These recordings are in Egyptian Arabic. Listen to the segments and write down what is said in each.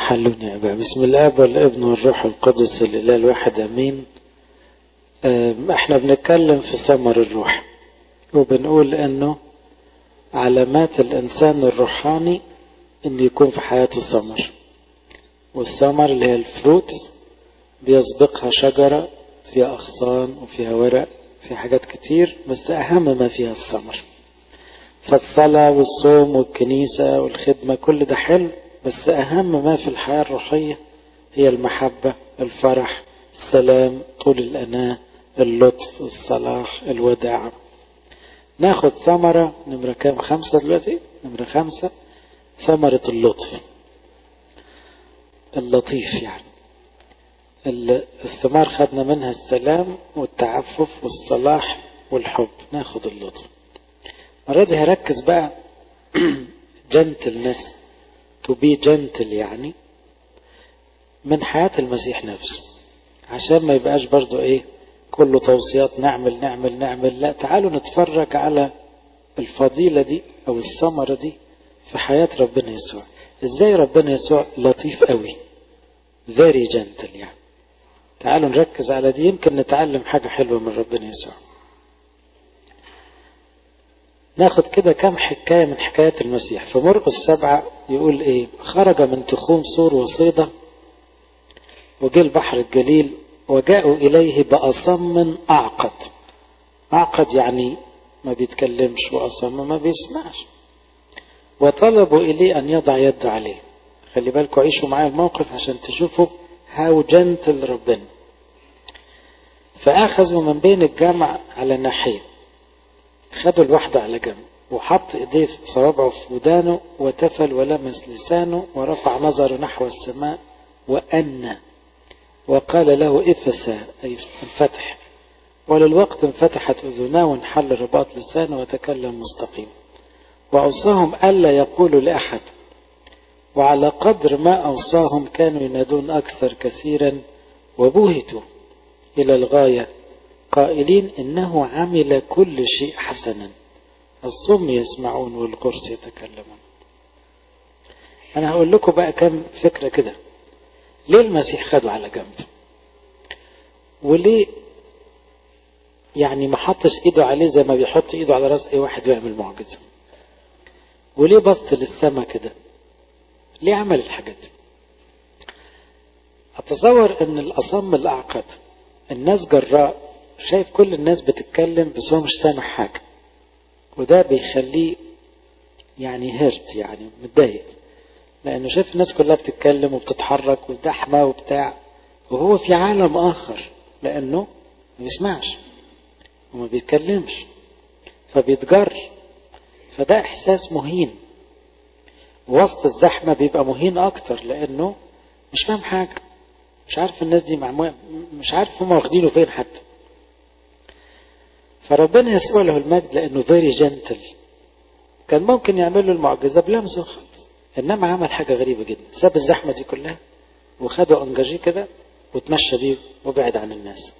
حلوني يا أبا بسم الآب والابن والروح القدس الإله الواحد أمين احنا بنتكلم في ثمر الروح وبنقول انه علامات الانسان الروحاني ان يكون في حياته ثمر والثمر اللي هي الفروت بيسبقها شجرة فيها أغصان وفيها ورق في حاجات كتير بس أهم ما فيها الثمر فالصلاة والصوم والكنيسة والخدمة كل ده حلو بس أهم ما في الحياة الروحية هي المحبة الفرح السلام طول الأناة اللطف الصلاح الوداع ناخد ثمرة نمرة كام خمسة دلوقتي نمرة خمسة ثمرة اللطف اللطيف يعني الثمار خدنا منها السلام والتعفف والصلاح والحب ناخد اللطف المرة دي هركز بقى جنتلنس تو بي جنتل يعني من حياة المسيح نفسه عشان ما يبقاش برضو ايه كله توصيات نعمل نعمل نعمل لا تعالوا نتفرج على الفضيلة دي او الثمرة دي في حياة ربنا يسوع ازاي ربنا يسوع لطيف قوي very gentle يعني تعالوا نركز على دي يمكن نتعلم حاجة حلوة من ربنا يسوع ناخد كده كم حكاية من حكايات المسيح في مرقس سبعة يقول ايه خرج من تخوم سور وصيدة وجه البحر الجليل وجاءوا إليه بأصم أعقد أعقد يعني ما بيتكلمش وأصم ما بيسمعش وطلبوا إليه أن يضع يده عليه خلي بالكم عيشوا معايا الموقف عشان تشوفوا هاو جنتل ربنا فأخذوا من بين الجمع على ناحية خدوا الواحدة على جنب وحط ايديه في صوابعه في ودانه وتفل ولمس لسانه ورفع نظره نحو السماء وأنى وقال له افسا أي انفتح وللوقت انفتحت أذناه وانحل رباط لسانه وتكلم مستقيم وأوصاهم ألا يقولوا لأحد وعلى قدر ما أوصاهم كانوا ينادون أكثر كثيرا وبهتوا إلى الغاية قائلين إنه عمل كل شيء حسنا الصم يسمعون والقرص يتكلمون أنا هقول لكم بقى كم فكرة كده ليه المسيح خده على جنب وليه يعني ما حطش ايده عليه زي ما بيحط ايده على راس اي واحد ويعمل معجزه وليه بص للسما كده ليه عمل الحاجات دي اتصور ان الاصم الاعقد الناس جراء شايف كل الناس بتتكلم بس هو مش سامع حاجه وده بيخليه يعني هرت يعني متضايق لانه شايف الناس كلها بتتكلم وبتتحرك وزحمه وبتاع وهو في عالم اخر لانه ما بيسمعش وما بيتكلمش فبيتجر فده احساس مهين وسط الزحمه بيبقى مهين اكتر لانه مش فاهم حاجه مش عارف الناس دي معموية مش عارف هم واخدينه فين حتى فربنا يسوع له المجد لانه فيري جنتل كان ممكن يعمل له المعجزه بلمسه خالص انما عمل حاجه غريبه جدا ساب الزحمه دي كلها وخده انجاجيه كده وتمشى بيه وبعد عن الناس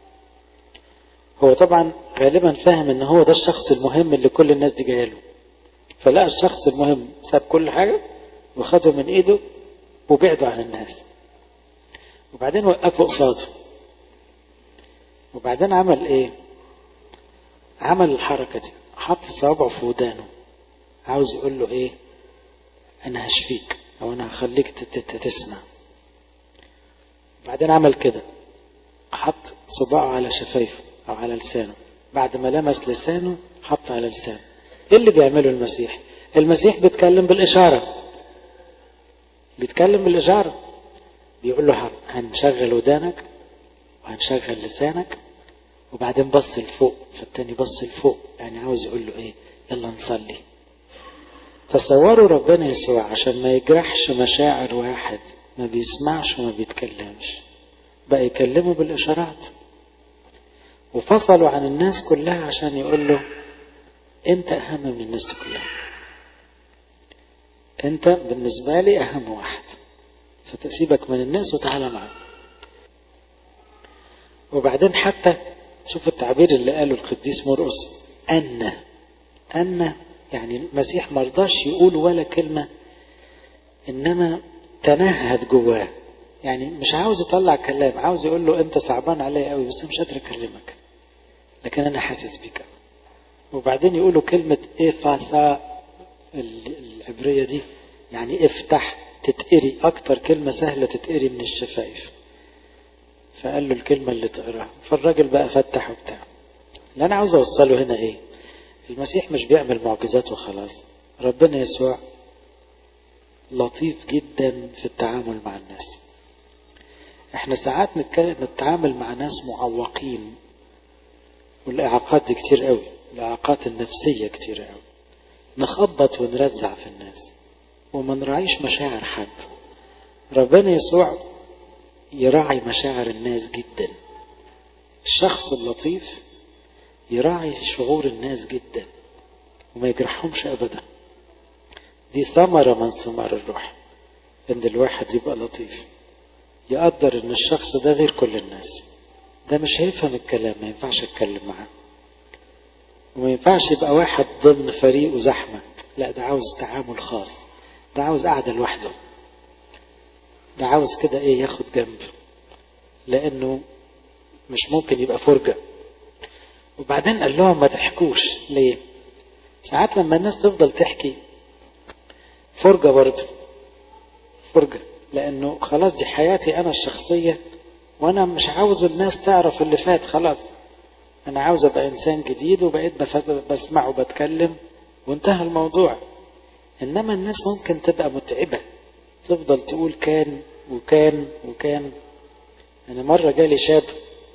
هو طبعا غالبا فاهم ان هو ده الشخص المهم اللي كل الناس دي جايه له فلقى الشخص المهم ساب كل حاجه وخده من ايده وبعده عن الناس وبعدين وقفه قصاده وبعدين عمل ايه عمل الحركه دي حط صوابعه في ودانه عاوز يقول له ايه انا هشفيك او انا هخليك تسمع بعدين عمل كده حط صباعه على شفايفه او على لسانه بعد ما لمس لسانه حط على لسانه ايه اللي بيعمله المسيح المسيح بيتكلم بالاشاره بيتكلم بالاشاره بيقول له هنشغل ودانك وهنشغل لسانك وبعدين بص لفوق فالتاني بص لفوق يعني عاوز يقول له ايه يلا نصلي تصوروا ربنا يسوع عشان ما يجرحش مشاعر واحد ما بيسمعش وما بيتكلمش بقى يكلمه بالإشارات وفصلوا عن الناس كلها عشان يقول له انت اهم من الناس دي كلها انت بالنسبة لي اهم واحد فتسيبك من الناس وتعالى معايا وبعدين حتى شوف التعبير اللي قاله القديس مرقس أن أن يعني المسيح مرضاش يقول ولا كلمة إنما تنهد جواه يعني مش عاوز يطلع كلام عاوز يقول له انت صعبان عليا قوي بس مش قادر اكلمك لكن انا حاسس بيك وبعدين يقولوا كلمة إفاثا العبرية دي يعني افتح تتقري أكتر كلمة سهلة تتقري من الشفايف فقال له الكلمة اللي تقراها فالراجل بقى فتح وبتاع اللي أنا عاوز أوصله هنا إيه المسيح مش بيعمل معجزات وخلاص ربنا يسوع لطيف جدا في التعامل مع الناس احنا ساعات نتعامل مع ناس معوقين والإعاقات دي كتير قوي الإعاقات النفسية كتير قوي نخبط ونرزع في الناس وما نراعيش مشاعر حد ربنا يسوع يراعي مشاعر الناس جدا الشخص اللطيف يراعي شعور الناس جدا وما يجرحهمش ابدا دي ثمرة من ثمار الروح ان الواحد يبقى لطيف يقدر ان الشخص ده غير كل الناس ده مش هيفهم الكلام ما ينفعش اتكلم معاه وما ينفعش يبقى واحد ضمن فريق وزحمة لا ده عاوز تعامل خاص ده عاوز قعدة لوحده ده عاوز كده ايه ياخد جنب لانه مش ممكن يبقى فرجة وبعدين قال لهم ما تحكوش ليه ساعات لما الناس تفضل تحكي فرجة برضه فرجة لانه خلاص دي حياتي انا الشخصية وانا مش عاوز الناس تعرف اللي فات خلاص انا عاوز ابقى انسان جديد وبقيت بسمع وبتكلم وانتهى الموضوع انما الناس ممكن تبقى متعبة تفضل تقول كان وكان وكان انا مرة جالي شاب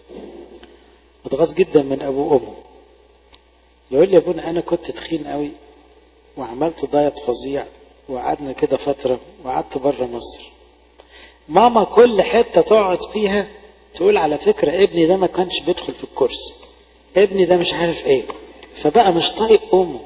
متغاظ جدا من ابوه وامه يقول لي يا ابونا انا كنت تخين قوي وعملت دايت فظيع وقعدنا كده فترة وقعدت بره مصر ماما كل حتة تقعد فيها تقول على فكرة ابني ده ما كانش بيدخل في الكورس ابني ده مش عارف ايه فبقى مش طايق امه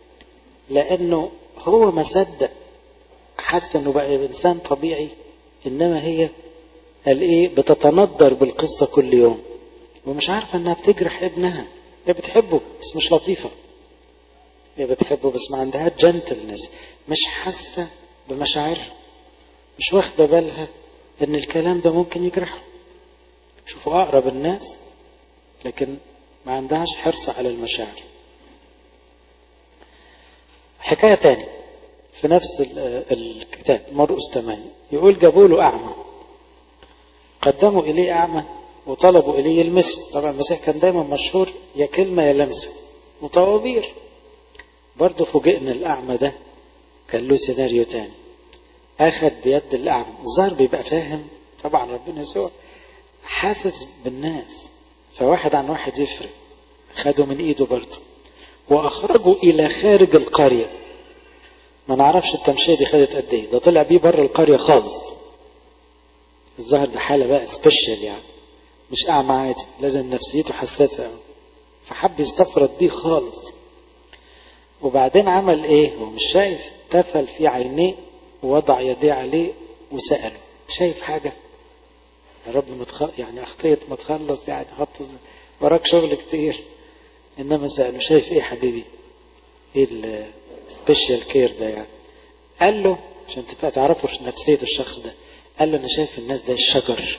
لانه هو ما صدق حس انه بقى انسان طبيعي انما هي قال ايه بتتندر بالقصة كل يوم ومش عارفة انها بتجرح ابنها هي بتحبه بس مش لطيفة هي بتحبه بس ما عندها جنتلنس مش حاسة بمشاعرها مش واخدة بالها ان الكلام ده ممكن يجرحه شوفوا اقرب الناس لكن ما عندهاش حرص على المشاعر حكاية تاني في نفس الكتاب مرقس 8 يقول جابوا له أعمى قدموا إليه أعمى وطلبوا إليه يلمسه طبعا المسيح كان دايما مشهور يا كلمة يا لمسة وطوابير برضه فوجئنا الأعمى ده كان له سيناريو تاني أخذ بيد الأعمى الظاهر بيبقى فاهم طبعا ربنا يسوع حاسس بالناس فواحد عن واحد يفرق خده من ايده برضه واخرجه الى خارج القريه ما نعرفش التمشيه دي خدت قد ايه ده طلع بيه بره القريه خالص الظاهر ده حاله بقى سبيشال يعني مش اعمى عادي لازم نفسيته حساسه قوي فحب يستفرد بيه خالص وبعدين عمل ايه هو مش شايف تفل في عينيه ووضع يديه عليه وسأله شايف حاجة يا رب متخ... يعني أخطيت ما تخلص يعني حط وراك شغل كتير إنما سأله شايف إيه حبيبي إيه السبيشال كير ده يعني قال له عشان تبقى تعرفوا نفسية الشخص ده قال له أنا شايف الناس زي الشجر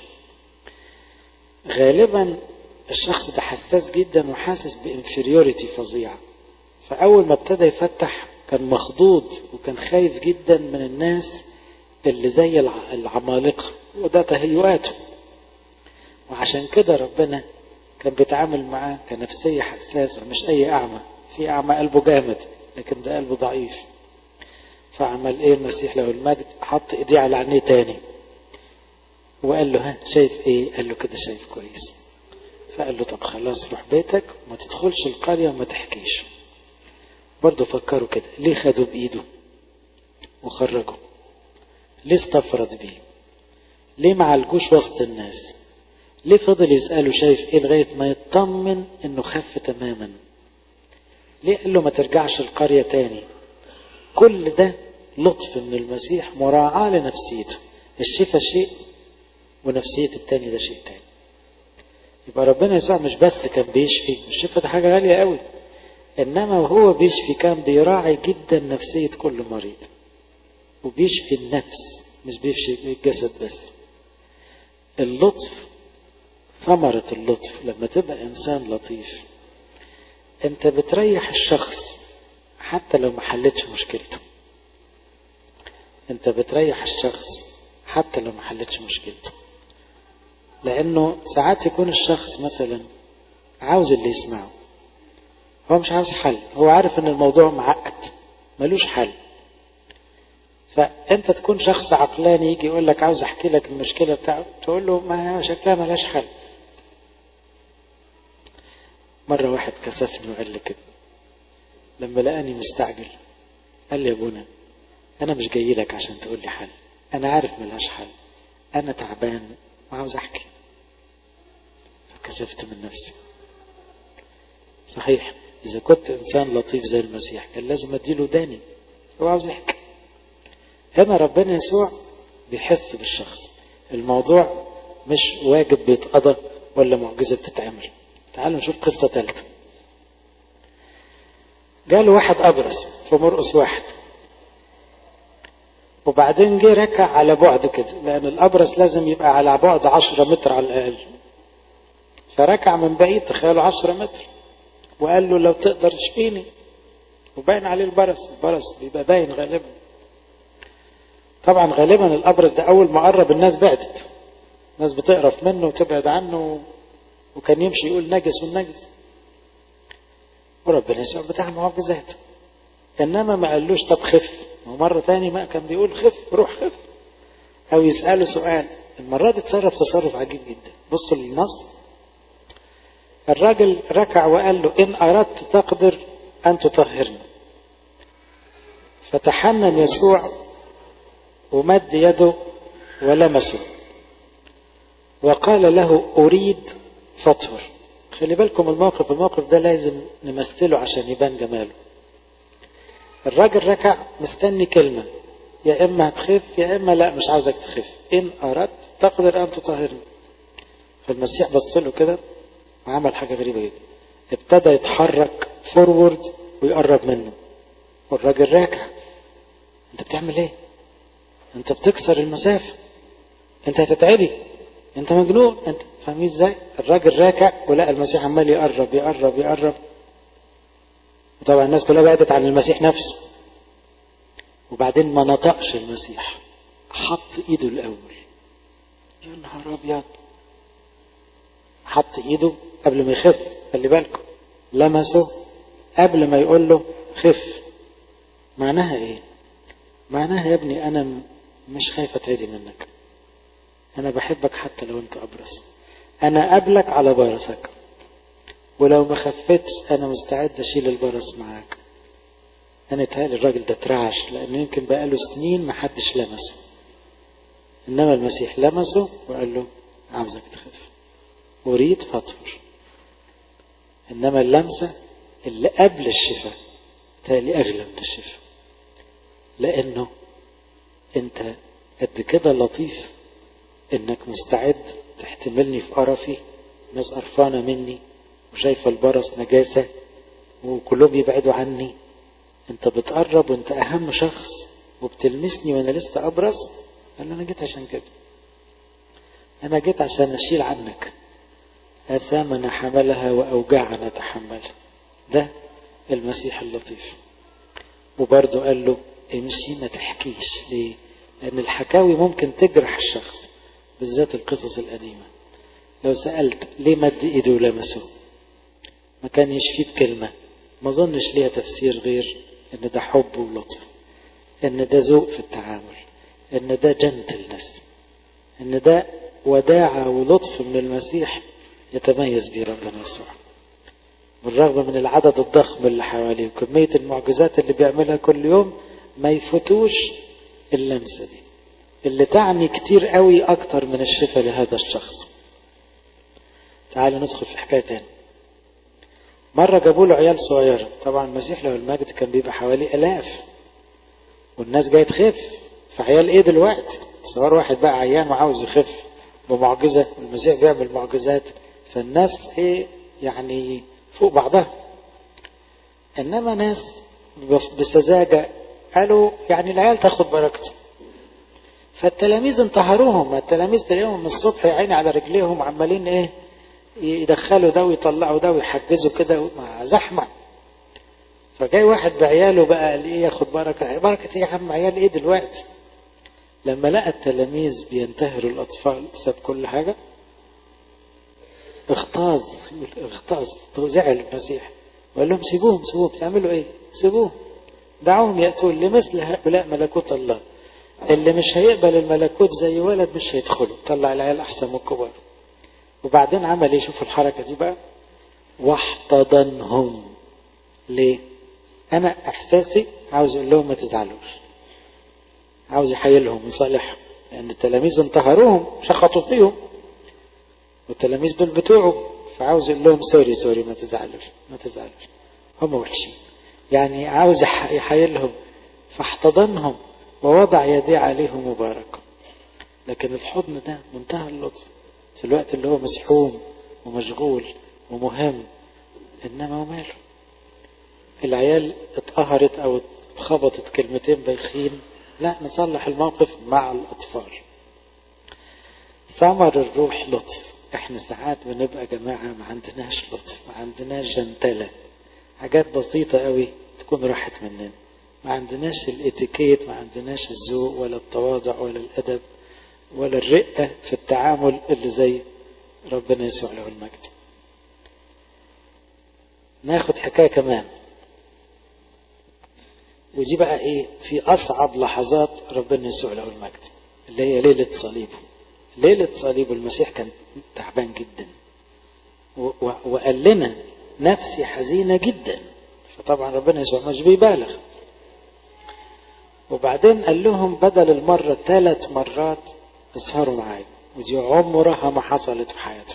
غالبا الشخص ده حساس جدا وحاسس بانفيريوريتي فظيعة فأول ما ابتدى يفتح كان مخضوض وكان خايف جدا من الناس اللي زي العمالقة وده تهيؤاته وعشان كده ربنا كان بيتعامل معاه كنفسية حساسة مش أي أعمى في أعمى قلبه جامد لكن ده قلبه ضعيف فعمل إيه المسيح له المجد حط إيديه على عينيه تاني وقال له ها شايف إيه قال له كده شايف كويس فقال له طب خلاص روح بيتك وما تدخلش القرية وما تحكيش برضه فكروا كده ليه خدوا بإيده وخرجوا ليه استفرد بيه ليه ما عالجوش وسط الناس ليه فضل يسأله شايف ايه لغاية ما يطمن انه خف تماما ليه قال له ما ترجعش القرية تاني كل ده لطف من المسيح مراعاة لنفسيته الشفاء شيء ونفسية التاني ده شيء تاني يبقى ربنا يسوع مش بس كان بيشفي الشفاء ده حاجة غالية قوي انما وهو بيشفي كان بيراعي جدا نفسية كل مريض وبيشفي النفس مش بيفشي الجسد بس اللطف ثمرة اللطف لما تبقى إنسان لطيف أنت بتريح الشخص حتى لو ما حلتش مشكلته أنت بتريح الشخص حتى لو ما حلتش مشكلته لأنه ساعات يكون الشخص مثلا عاوز اللي يسمعه هو مش عاوز حل هو عارف ان الموضوع معقد ملوش حل فانت تكون شخص عقلاني يجي يقول لك عاوز احكي لك المشكله بتاعته تقول له ما شكلها ملهاش حل مره واحد كسفني وقال لي كده لما لقاني مستعجل قال لي يا ابونا انا مش جاي لك عشان تقول لي حل انا عارف ملهاش حل انا تعبان وعاوز احكي فكسفت من نفسي صحيح إذا كنت إنسان لطيف زي المسيح كان لازم أديله داني هو عاوز يحكي هنا ربنا يسوع بيحس بالشخص الموضوع مش واجب بيتقضى ولا معجزة بتتعمل تعالوا نشوف قصة ثالثة جاله واحد أبرص في مرقس واحد وبعدين جه ركع على بعد كده لأن الأبرص لازم يبقى على بعد عشرة متر على الأقل فركع من بعيد تخيلوا عشرة متر وقال له لو تقدر اشفيني وباين عليه البرص البرص بيبقى باين غالبا طبعا غالبا الابرص ده اول ما قرب الناس بعدت الناس بتقرف منه وتبعد عنه وكان يمشي يقول نجس والنجس وربنا يسوع بتاع معجزات انما ما قالوش طب خف ومرة تاني ما كان بيقول خف روح خف او يسأله سؤال المرة دي تصرف تصرف عجيب جدا بصوا للنص الراجل ركع وقال له إن أردت تقدر أن تطهرني فتحنن يسوع ومد يده ولمسه وقال له أريد فاطهر خلي بالكم الموقف الموقف ده لازم نمثله عشان يبان جماله الراجل ركع مستني كلمة يا إما هتخف يا إما لا مش عاوزك تخف إن أردت تقدر أن تطهرني فالمسيح بص له كده وعمل حاجة غريبة جدا ابتدى يتحرك فورورد ويقرب منه والراجل راكع انت بتعمل ايه انت بتكسر المسافة انت هتتعدي انت مجنون انت فاهمين ازاي الراجل راكع ولقى المسيح عمال يقرب يقرب يقرب وطبعا الناس كلها بعدت عن المسيح نفسه وبعدين ما نطقش المسيح حط ايده الاول يا نهار ابيض حط ايده قبل ما يخف خلي بالكم لمسه قبل ما يقول له خف معناها ايه معناها يا ابني انا مش خايف اتعدي منك انا بحبك حتى لو انت ابرص انا قابلك على برصك ولو ما خفتش انا مستعد اشيل البرص معاك انا اتهيألي الراجل ده اترعش لانه يمكن بقاله سنين ما حدش لمسه انما المسيح لمسه وقال له عاوزك تخف أريد فاطهر إنما اللمسة اللي قبل الشفاء تالي أغلى من الشفاء لأنه أنت قد كده لطيف إنك مستعد تحتملني في قرفي ناس قرفانة مني وشايفة البرص نجاسة وكلهم يبعدوا عني أنت بتقرب وأنت أهم شخص وبتلمسني وأنا لسه أبرص قال أنا جيت عشان كده أنا جيت عشان أشيل عنك آثامنا حملها وأوجاعنا تحملها ده المسيح اللطيف وبرضه قال له امشي ما تحكيش ليه لأن الحكاوي ممكن تجرح الشخص بالذات القصص القديمة لو سألت ليه مد إيده ولمسه ما كان يشفيه بكلمة ما ظنش ليها تفسير غير إن ده حب ولطف إن ده ذوق في التعامل إن ده جنتلنس إن ده وداعة ولطف من المسيح يتميز به ربنا يسوع بالرغم من العدد الضخم اللي حواليه وكمية المعجزات اللي بيعملها كل يوم ما يفوتوش اللمسة دي اللي تعني كتير قوي أكتر من الشفاء لهذا الشخص تعالوا ندخل في حكاية تاني مرة جابوا له عيال صغيرة طبعا المسيح له المجد كان بيبقى حوالي آلاف والناس جاية تخف فعيال ايه دلوقتي صور واحد بقى عيان وعاوز يخف بمعجزة المسيح بيعمل معجزات فالناس ايه يعني فوق بعضها انما ناس بسذاجة قالوا يعني العيال تاخد بركته فالتلاميذ انتهروهم التلاميذ تلاقيهم من الصبح يا عيني على رجليهم عمالين ايه يدخلوا ده ويطلعوا ده ويحجزوا كده مع زحمه فجاي واحد بعياله بقى قال ايه ياخد بركه بركه ايه يا عم عيال ايه دلوقتي لما لقى التلاميذ بينتهروا الاطفال ساب كل حاجه اغتاظ اغتاظ زعل المسيح وقال لهم سيبوهم سيبوهم تعملوا ايه سيبوهم دعوهم يأتون لمثل هؤلاء ملكوت الله اللي مش هيقبل الملكوت زي ولد مش هيدخله طلع العيال احسن من الكبار وبعدين عمل ايه شوفوا الحركه دي بقى واحتضنهم ليه انا احساسي عاوز اقول لهم ما تزعلوش عاوز يحيلهم يصالحهم لان التلاميذ انتهروهم شخطوا فيهم والتلاميذ دول بتوعه فعاوز يقول لهم سوري سوري ما تزعلوش ما تزعلوش هم وحشين يعني عاوز يحيلهم فاحتضنهم ووضع يديه عليهم مبارك لكن الحضن ده منتهى اللطف في الوقت اللي هو مسحوم ومشغول ومهم انما وماله العيال اتقهرت او اتخبطت كلمتين بايخين لا نصلح الموقف مع الاطفال ثمر الروح لطف احنا ساعات بنبقى جماعة ما عندناش لطف ما عندناش جنتلة حاجات بسيطة قوي تكون راحت مننا ما عندناش الاتيكيت ما عندناش الذوق ولا التواضع ولا الادب ولا الرقة في التعامل اللي زي ربنا يسوع له المجد ناخد حكاية كمان ودي بقى ايه في اصعب لحظات ربنا يسوع له المجد اللي هي ليلة صليبه ليلة صليب المسيح كان تعبان جدا وقال لنا نفسي حزينة جدا فطبعا ربنا يسوع مش بيبالغ وبعدين قال لهم بدل المرة ثلاث مرات اسهروا معايا ودي عمرها ما حصلت في حياته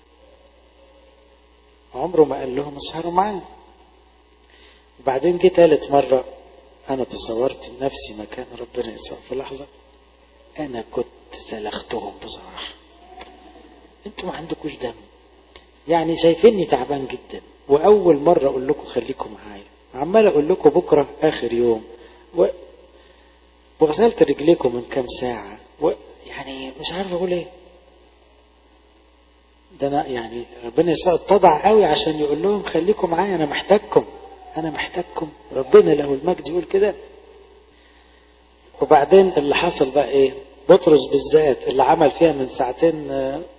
عمره ما قال لهم اسهروا معايا وبعدين جه ثالث مرة أنا تصورت نفسي مكان ربنا يسوع في لحظة أنا كنت سلختهم بصراحة أنتوا ما عندكوش دم يعني شايفيني تعبان جدا وأول مرة أقول لكم خليكم معايا عمال أقول لكم بكرة آخر يوم و... وغسلت رجليكم من كام ساعة و... يعني مش عارف أقول إيه ده أنا يعني ربنا يسوع اتضع قوي عشان يقول لهم خليكم معايا أنا محتاجكم أنا محتاجكم ربنا له المجد يقول كده وبعدين اللي حصل بقى إيه بطرس بالذات اللي عمل فيها من ساعتين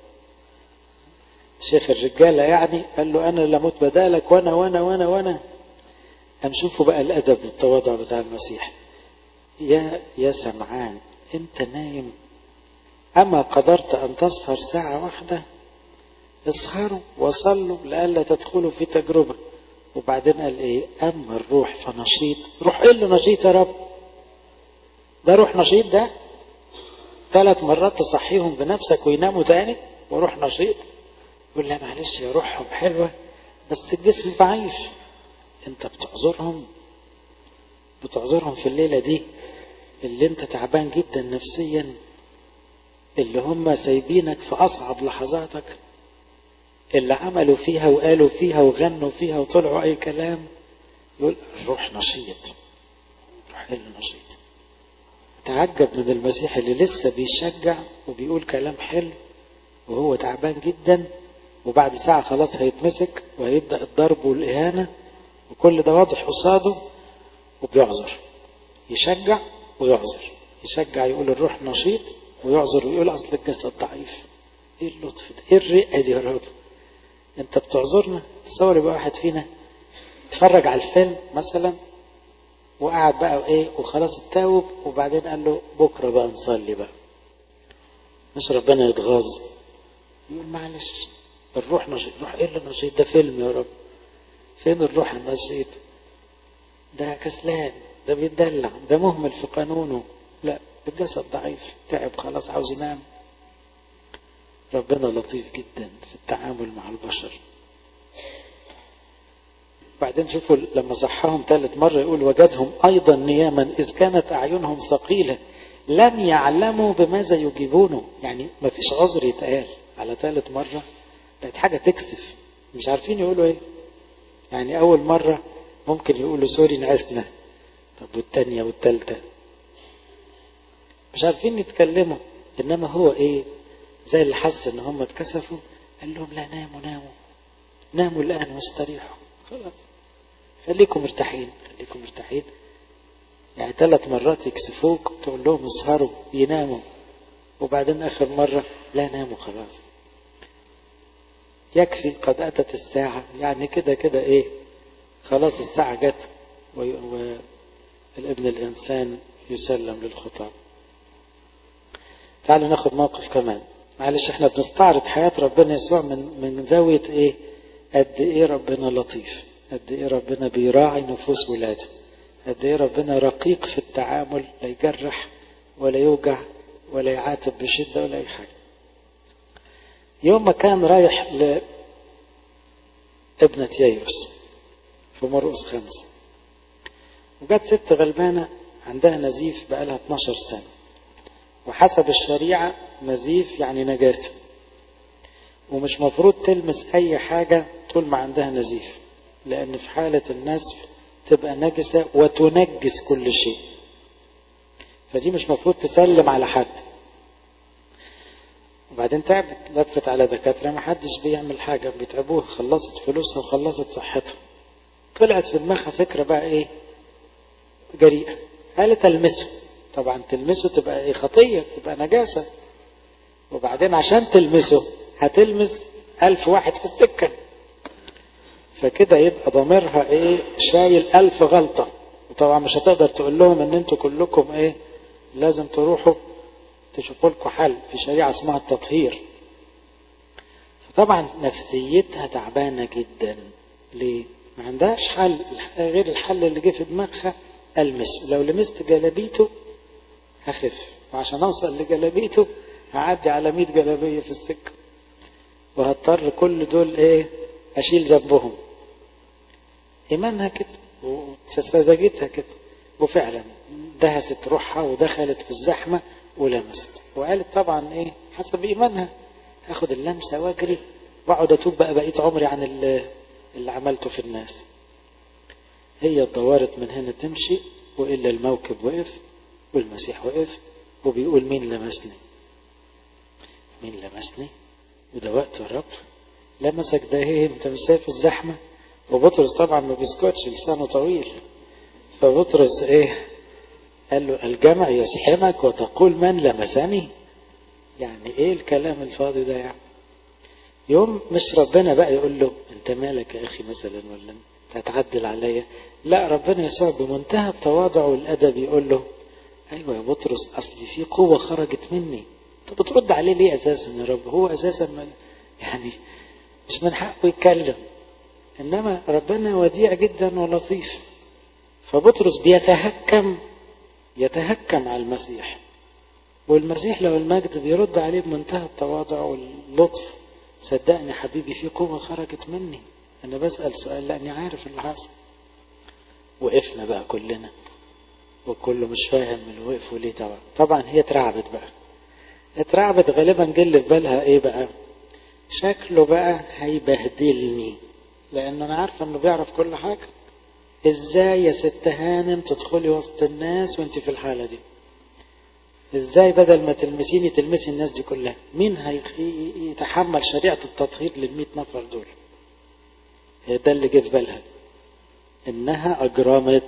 شيخ الرجالة يعني قال له أنا لموت بدالك وأنا وأنا وأنا وأنا هنشوفوا بقى الأدب والتواضع بتاع المسيح يا يا سمعان أنت نايم أما قدرت أن تسهر ساعة واحدة اسهروا وصلوا لئلا تدخلوا في تجربة وبعدين قال إيه أما الروح فنشيط روح إيه اللي نشيط يا رب ده روح نشيط ده ثلاث مرات تصحيهم بنفسك ويناموا تاني وروح نشيط يقول لا معلش يا روحهم حلوة بس الجسم ضعيف انت بتعذرهم بتعذرهم في الليلة دي اللي انت تعبان جدا نفسيا اللي هم سايبينك في أصعب لحظاتك اللي عملوا فيها وقالوا فيها وغنوا فيها وطلعوا أي كلام يقول الروح نشيط روح إيه نشيط تعجب من المسيح اللي لسه بيشجع وبيقول كلام حلو وهو تعبان جدا وبعد ساعة خلاص هيتمسك وهيبدأ الضرب والإهانة وكل ده واضح قصاده وبيعذر يشجع ويعذر يشجع يقول الروح نشيط ويعذر ويقول أصل الجسد ضعيف إيه اللطف ده؟ إيه الرقة دي يا رب؟ أنت بتعذرنا تصور يبقى واحد فينا اتفرج على الفيلم مثلا وقعد بقى ايه وخلاص اتاوب وبعدين قال له بكره بقى نصلي بقى مش ربنا يتغاظ يقول معلش الروح نشيط روح ايه اللي نشيط ده فيلم يا رب فين الروح النشيط ده كسلان ده بيتدلع ده مهمل في قانونه لا الجسد ضعيف تعب خلاص عاوز ينام ربنا لطيف جدا في التعامل مع البشر بعدين شوفوا لما صحهم ثالث مرة يقول وجدهم أيضا نياما إذ كانت أعينهم ثقيلة لم يعلموا بماذا يجيبونه يعني ما فيش عذر يتقال على ثالث مرة بقت حاجة تكسف مش عارفين يقولوا ايه يعني أول مرة ممكن يقولوا سوري نعسنا طب والتانية والتالتة مش عارفين يتكلموا انما هو ايه زي اللي حس ان هم اتكسفوا قال لهم لا ناموا ناموا ناموا الان واستريحوا خلاص خليكم مرتاحين خليكم مرتاحين يعني ثلاث مرات يكسفوك تقول لهم اسهروا يناموا وبعدين اخر مرة لا ناموا خلاص يكفي قد اتت الساعة يعني كده كده ايه خلاص الساعة جت والابن الانسان يسلم للخطاب تعالوا ناخد موقف كمان معلش احنا بنستعرض حياة ربنا يسوع من من زاوية ايه قد ايه ربنا لطيف قد ايه ربنا بيراعي نفوس ولاده قد ايه ربنا رقيق في التعامل لا يجرح ولا يوجع ولا يعاتب بشدة ولا اي حاجة يوم ما كان رايح لابنة يايروس في مرقس خمسة وجت ست غلبانة عندها نزيف بقالها 12 سنة وحسب الشريعة نزيف يعني نجاسة ومش مفروض تلمس أي حاجة طول ما عندها نزيف لأن في حالة النزف تبقى نجسة وتنجس كل شيء فدي مش مفروض تسلم على حد وبعدين تعبت لفت على دكاترة ما حدش بيعمل حاجة بيتعبوها خلصت فلوسها وخلصت صحتها طلعت في دماغها فكرة بقى ايه جريئة قالت المسه طبعا تلمسه تبقى ايه خطية تبقى نجاسة وبعدين عشان تلمسه هتلمس ألف واحد في السكة فكده يبقى ضميرها ايه شايل ألف غلطة وطبعا مش هتقدر تقول لهم ان انتوا كلكم ايه لازم تروحوا تشوفوا لكم حل في شريعة اسمها التطهير فطبعا نفسيتها تعبانة جدا ليه ما عندهاش حل غير الحل اللي جه في دماغها المس لو لمست جلابيته هخف وعشان اوصل لجلابيته هعدي على 100 جلابيه في السكه وهضطر كل دول ايه اشيل ذنبهم ايمانها كده وسذاجتها كده وفعلا دهست روحها ودخلت في الزحمه ولمست وقالت طبعا ايه حسب ايمانها هاخد اللمسه واجري واقعد اتوب بقى بقيت عمري عن اللي, اللي عملته في الناس هي اتدورت من هنا تمشي والا الموكب وقف والمسيح وقف وبيقول مين لمسني مين لمسني وده وقت الرب لمسك ده ايه انت مش شايف الزحمه وبطرس طبعا ما بيسكتش لسانه طويل فبطرس ايه قال له الجمع يزحمك وتقول من لمسني يعني ايه الكلام الفاضي ده يعني يوم مش ربنا بقى يقول له انت مالك يا اخي مثلا ولا انت هتعدل عليا لا ربنا يسوع بمنتهى التواضع والادب يقول له ايوه يا بطرس اصل في قوه خرجت مني انت بترد عليه ليه اساسا يا رب هو اساسا من يعني مش من حقه يتكلم انما ربنا وديع جدا ولطيف فبطرس بيتهكم يتهكم على المسيح والمسيح لو المجد بيرد عليه بمنتهى التواضع واللطف صدقني حبيبي في قوة خرجت مني أنا بسأل سؤال لأني عارف اللي حصل وقفنا بقى كلنا وكله مش فاهم اللي وقفوا ليه طبعا طبعا هي اترعبت بقى اترعبت غالبا جه اللي في بالها ايه بقى شكله بقى هيبهدلني لأنه أنا عارفة إنه بيعرف كل حاجة ازاي يا ست هانم تدخلي وسط الناس وانت في الحالة دي ازاي بدل ما تلمسيني تلمسي الناس دي كلها مين هيتحمل شريعة التطهير للمئة نفر دول ده اللي جه في بالها انها اجرمت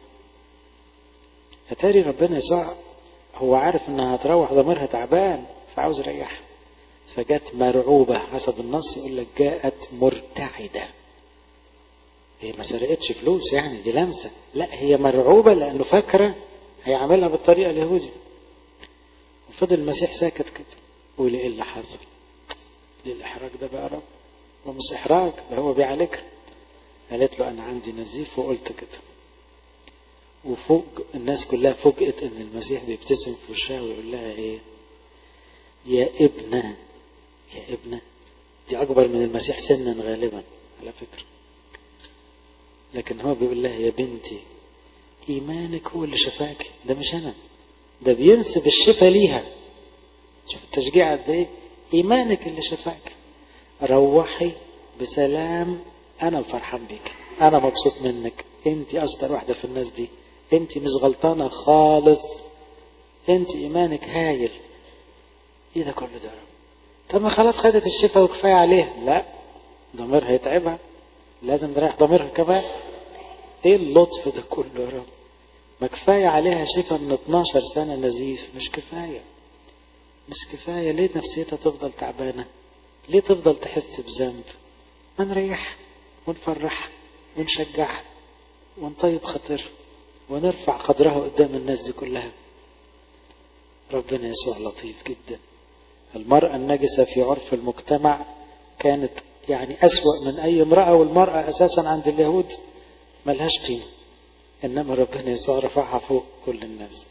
اتاري ربنا يسوع هو عارف انها هتروح ضميرها تعبان فعاوز يريحها فجت مرعوبة حسب النص يقول لك جاءت مرتعدة هي ما سرقتش فلوس يعني دي لمسة لا هي مرعوبة لأنه فاكرة هيعملها بالطريقة اليهودي وفضل المسيح ساكت كده ويقول ايه اللي حصل ليه الإحراج ده بقى رب هو مش إحراج ده هو بيعالجها قالت له أنا عندي نزيف وقلت كده وفوق الناس كلها فوجئت ان المسيح بيبتسم في وشها ويقول لها ايه يا ابنة يا ابنة دي اكبر من المسيح سنا غالبا على فكرة لكن هو بيقول لها يا بنتي ايمانك هو اللي شفاك ده مش انا ده بينسب الشفاء ليها شوف التشجيع قد ايه ايمانك اللي شفاك روحي بسلام انا الفرحان بيك انا مبسوط منك انت اشطر واحده في الناس دي انت مش غلطانه خالص انت ايمانك هايل ايه ده كله ده يا رب طب ما خلاص خدت الشفاء وكفايه عليها لا ضميرها يتعبها لازم نريح ضميرها كمان ايه اللطف ده كله يا رب ما كفايه عليها شفاء من 12 سنه نزيف مش كفايه مش كفايه ليه نفسيتها تفضل تعبانه ليه تفضل تحس بذنب ما نريحها ونفرحها ونشجعها ونطيب خاطرها ونرفع قدرها قدام الناس دي كلها ربنا يسوع لطيف جدا المرأة النجسة في عرف المجتمع كانت يعني أسوأ من أي امرأة والمرأة أساسا عند اليهود ملهاش قيمة إنما ربنا يسوع رفعها فوق كل الناس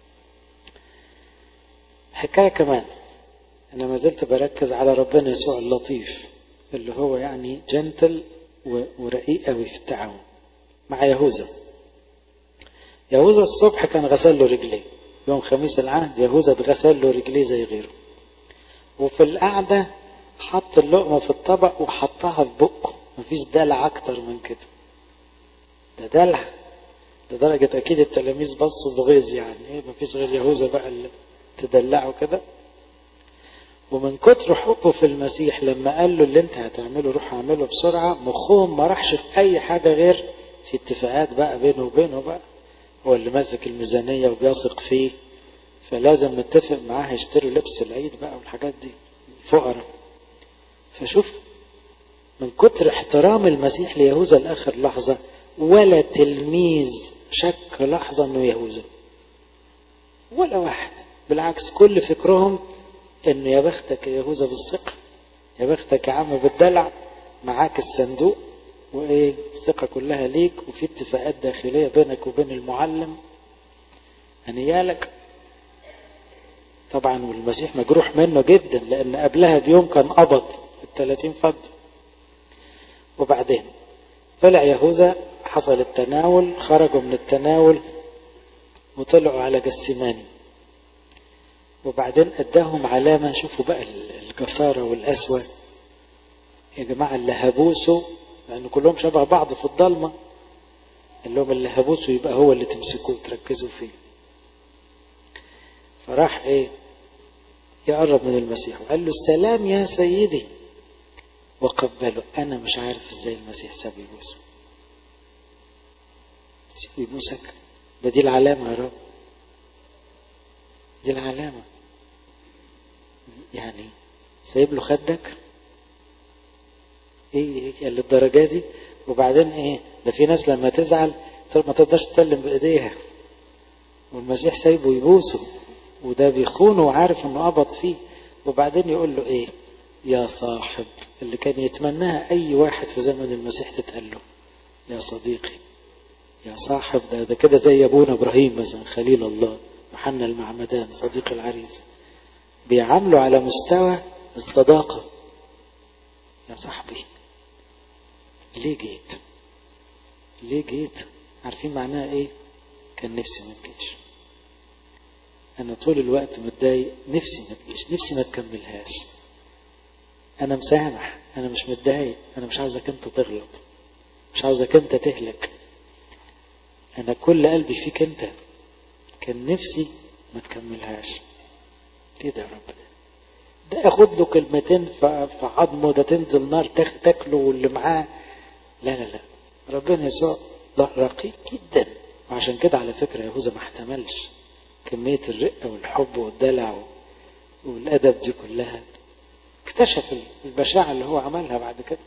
حكاية كمان أنا ما زلت بركز على ربنا يسوع اللطيف اللي هو يعني جنتل ورقيق قوي في التعاون مع يهوذا يهوذا الصبح كان غسل له رجليه يوم خميس العهد يهوذا اتغسل له رجليه زي غيره وفي القعدة حط اللقمة في الطبق وحطها في بقه مفيش دلع أكتر من كده ده دلع لدرجة أكيد التلاميذ بصوا بغيظ يعني إيه مفيش غير يهوذا بقى اللي تدلعه كده ومن كتر حبه في المسيح لما قال له اللي انت هتعمله روح اعمله بسرعة مخهم ما راحش في أي حاجة غير في اتفاقات بقى بينه وبينه بقى هو اللي ماسك الميزانية وبيثق فيه فلازم نتفق معاه يشتروا لبس العيد بقى والحاجات دي فقراء فشوف من كتر احترام المسيح ليهوذا لآخر لحظة ولا تلميذ شك لحظة انه يهوذا ولا واحد بالعكس كل فكرهم انه يا بختك يا يهوذا بالثقة يا بختك يا عم بالدلع معاك الصندوق وايه الثقة كلها ليك وفي اتفاقات داخلية بينك وبين المعلم هنيالك طبعا والمسيح مجروح منه جدا لان قبلها بيوم كان قبض الثلاثين فض وبعدين طلع يهوذا حصل التناول خرجوا من التناول وطلعوا على جسيماني وبعدين اداهم علامة شوفوا بقى الجسارة والقسوة يا جماعة اللي هبوسوا لأن كلهم شبه بعض في الضلمة قال لهم اللي هبوسوا يبقى هو اللي تمسكوه تركزوا فيه فراح ايه يقرب من المسيح وقال له السلام يا سيدي وقبله انا مش عارف ازاي المسيح ساب يبوسه سيب يبوسك ده دي العلامة يا رب دي العلامة يعني سايب له خدك ايه ايه للدرجة دي وبعدين ايه ده في ناس لما تزعل ما تقدرش تسلم بايديها والمسيح سايبه يبوسه وده بيخونه وعارف انه قبض فيه وبعدين يقول له ايه يا صاحب اللي كان يتمناها اي واحد في زمن المسيح تتقال له يا صديقي يا صاحب ده ده كده زي ابونا ابراهيم مثلا خليل الله محنا المعمدان صديق العريس بيعاملوا على مستوى الصداقة يا صاحبي ليه جيت ليه جيت عارفين معناها ايه كان نفسي ما تجيش انا طول الوقت متضايق نفسي ما تجيش نفسي ما تكملهاش انا مسامح انا مش متضايق انا مش عاوزك انت تغلط مش عاوزك انت تهلك انا كل قلبي فيك انت كان نفسي ما تكملهاش ايه ده يا رب ده اخد له كلمتين في عظمه ده تنزل نار تاكله واللي معاه لا لا لا ربنا يسوع رقيق جدا وعشان كده على فكره يهوذا ما احتملش كميه الرقه والحب والدلع والادب دي كلها اكتشف البشاعه اللي هو عملها بعد كده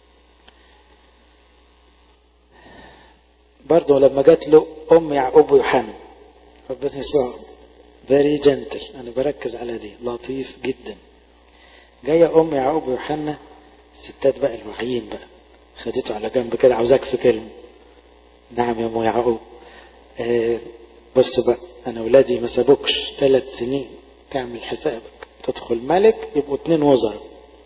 برضه لما جات له ام يعقوب ويوحنا ربنا يسوع فيري جنتل انا بركز على دي لطيف جدا جايه ام يعقوب ويوحنا الستات بقى الواعيين بقى خدته على جنب كده عاوزاك في كلمه نعم يا ام يعقوب آه بص بقى انا ولادي ما سابوكش ثلاث سنين تعمل حسابك تدخل ملك يبقوا اتنين وزراء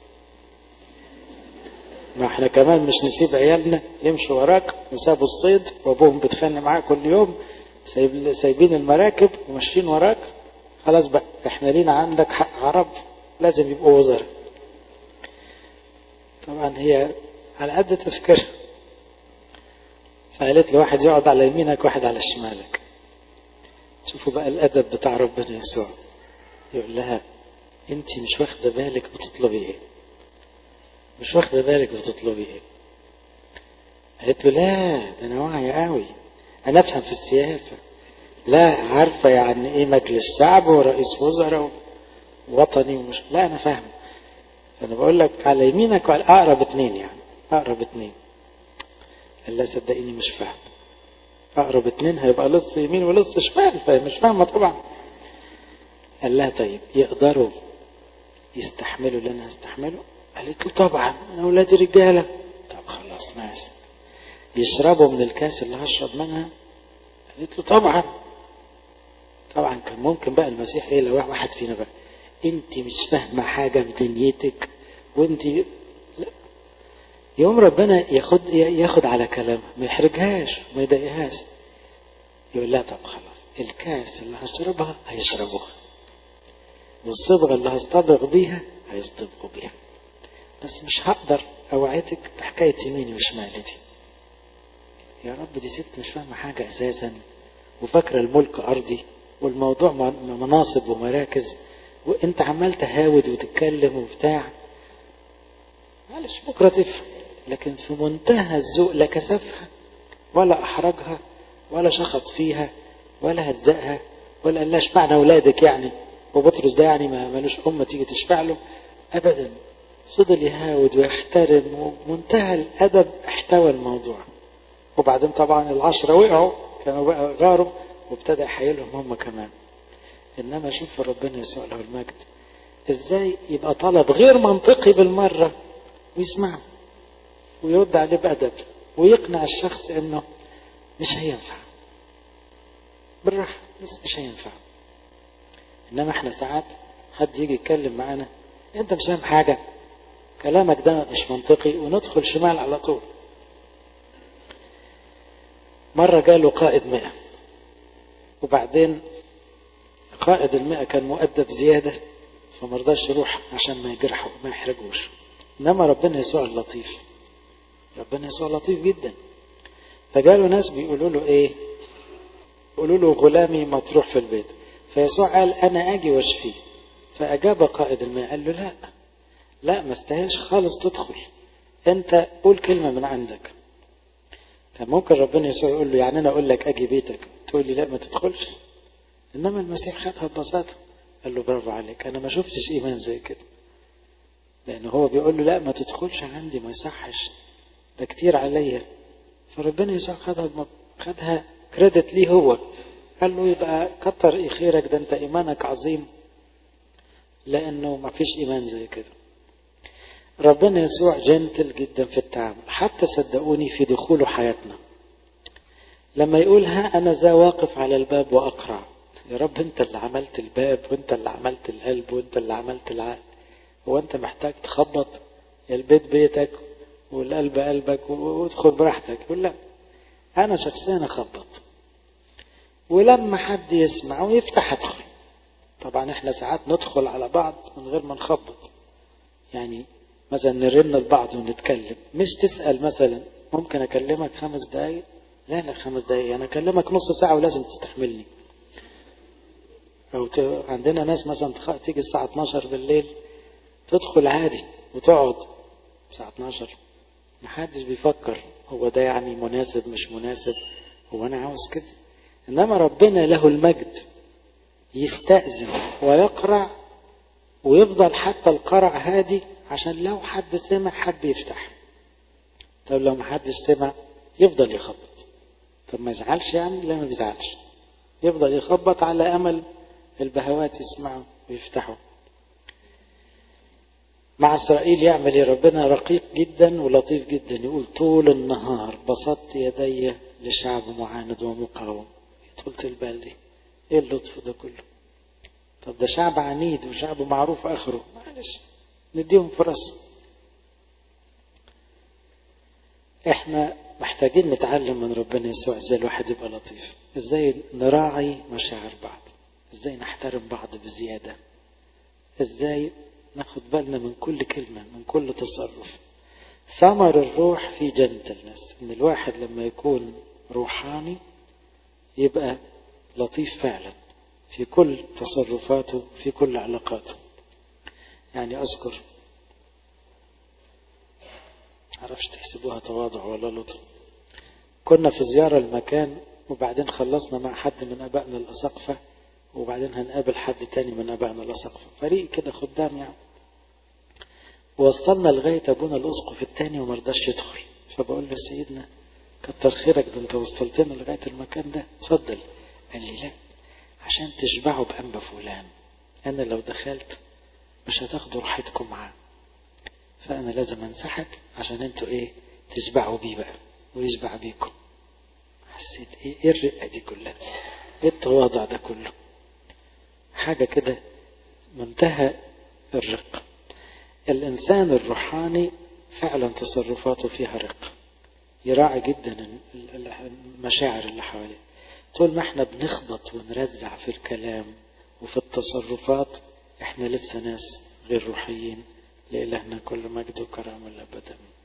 ما احنا كمان مش نسيب عيالنا يمشوا وراك وسابوا الصيد وابوهم بيتخانق معاه كل يوم سايب سايبين المراكب وماشيين وراك خلاص بقى احنا لينا عندك حق عرب لازم يبقوا وزراء طبعا هي على قد تفكيرها فقالت له واحد يقعد على يمينك واحد على شمالك شوفوا بقى الأدب بتاع ربنا يسوع يقول لها انت مش واخدة بالك بتطلبي ايه مش واخدة بالك بتطلبي ايه قالت له لا ده انا واعية قوي انا افهم في السياسة لا عارفة يعني ايه مجلس شعب ورئيس وزراء وطني ومش لا انا فاهم انا بقول لك على يمينك وعلى اقرب اتنين يعني اقرب اتنين قال لا صدقيني مش فاهم اقرب اتنين هيبقى لص يمين ولص شمال فهي مش فاهمة طبعا قال لها طيب يقدروا يستحملوا اللي انا هستحمله قالت له طبعا انا اولادي رجاله طب خلاص ماشي يشربوا من الكاس اللي هشرب منها قالت له طبعا طبعا كان ممكن بقى المسيح ايه لو واحد فينا بقى انت مش فاهمه حاجه في دنيتك وانت لا يوم ربنا ياخد ياخد على كلامها ما يحرجهاش ما يضايقهاش يقول لها طب خلاص الكاس اللي هشربها هيشربوها والصبغة اللي هصطبغ بيها هيصطبغوا بيها بس مش هقدر اوعدك بحكاية يميني وشمالي دي يا رب دي ست مش فاهمة حاجة اساسا وفاكرة الملك ارضي والموضوع مناصب ومراكز وانت عمال تهاود وتتكلم وبتاع معلش بكرة تفهم لكن في منتهى الذوق لا كسفها ولا احرجها ولا شخط فيها ولا هزقها ولا قال لها اشمعنى اولادك يعني وبطرس ده يعني ما ملوش أم تيجي تشفع له أبدا فضل يهاود ويحترم ومنتهى الأدب احتوى الموضوع وبعدين طبعا العشرة وقعوا كانوا بقى غاروا وابتدى يحيلهم هم كمان إنما شوف ربنا يسوع له المجد إزاي يبقى طلب غير منطقي بالمرة ويسمعه ويرد عليه بأدب ويقنع الشخص إنه مش هينفع بالراحة بس مش هينفع انما احنا ساعات حد يجي يتكلم معانا انت مش فاهم حاجة كلامك ده مش منطقي وندخل شمال على طول مرة جاله قائد مئة وبعدين قائد المئة كان مؤدب زيادة فمرضاش يروح عشان ما يجرحه ما يحرجوش انما ربنا يسوع اللطيف ربنا يسوع لطيف جدا فجاله ناس بيقولوا له ايه يقولوا له غلامي مطروح في البيت فيسوع قال أنا أجي واشفيه فأجاب قائد الماء قال له لا لا ما استاهلش خالص تدخل أنت قول كلمة من عندك كان ممكن ربنا يسوع يقول له يعني أنا أقول لك أجي بيتك تقول لي لا ما تدخلش إنما المسيح خدها ببساطة قال له برافو عليك أنا ما شفتش إيمان زي كده لأن هو بيقول له لا ما تدخلش عندي ما يصحش ده كتير عليا فربنا يسوع خدها خدها كريدت ليه هو قال له يبقى كتر خيرك ده انت ايمانك عظيم لانه ما فيش ايمان زي كده ربنا يسوع جنتل جدا في التعامل حتى صدقوني في دخوله حياتنا لما يقول ها انا ذا واقف على الباب واقرع يا رب انت اللي عملت الباب وانت اللي عملت القلب وانت اللي عملت العقل هو انت محتاج تخبط البيت بيتك والقلب قلبك وادخل براحتك يقول لا انا شخصيا اخبط ولما حد يسمع ويفتح ادخل طبعا احنا ساعات ندخل على بعض من غير ما نخبط يعني مثلا نرن لبعض ونتكلم مش تسأل مثلا ممكن اكلمك خمس دقايق لا لا خمس دقايق انا اكلمك نص ساعة ولازم تستحملني او ت... عندنا ناس مثلا تخ... تيجي الساعة 12 بالليل تدخل عادي وتقعد الساعة 12 محدش بيفكر هو ده يعني مناسب مش مناسب هو انا عاوز كده انما ربنا له المجد يستأذن ويقرع ويفضل حتى القرع هادي عشان لو حد سمع حد يفتح طب لو محدش سمع يفضل يخبط طب ما يزعلش يعني لا ما بيزعلش يفضل يخبط على امل البهوات يسمعوا ويفتحوا مع اسرائيل يعمل يا ربنا رقيق جدا ولطيف جدا يقول طول النهار بسطت يدي لشعب معاند ومقاوم طولة البال دي ايه اللطف ده كله طب ده شعب عنيد وشعب معروف اخره معلش نديهم فرص احنا محتاجين نتعلم من ربنا يسوع ازاي الواحد يبقى لطيف ازاي نراعي مشاعر بعض ازاي نحترم بعض بزيادة ازاي ناخد بالنا من كل كلمة من كل تصرف ثمر الروح في جنتلنس ان الواحد لما يكون روحاني يبقى لطيف فعلا في كل تصرفاته في كل علاقاته يعني أذكر معرفش تحسبوها تواضع ولا لطف كنا في زيارة المكان وبعدين خلصنا مع حد من أبائنا الأساقفة وبعدين هنقابل حد تاني من أبائنا الأساقفة فريق كده خدام يعني وصلنا لغاية أبونا الأسقف التاني ومرضاش يدخل فبقول له سيدنا كتر خيرك ده انت وصلتنا لغاية المكان ده اتفضل قال لي لا عشان تشبعوا بأنبا فلان أنا لو دخلت مش هتاخدوا راحتكم معاه فأنا لازم أنسحب عشان انتوا إيه تشبعوا بيه بقى ويشبع بيكم حسيت إيه إيه الرقة دي كلها إيه التواضع ده كله حاجة كده منتهى الرق الإنسان الروحاني فعلا تصرفاته فيها رق يراعي جدا المشاعر اللي حواليه طول ما احنا بنخبط ونرزع في الكلام وفي التصرفات احنا لسه ناس غير روحيين لإلهنا كل مجد وكرم الأبدا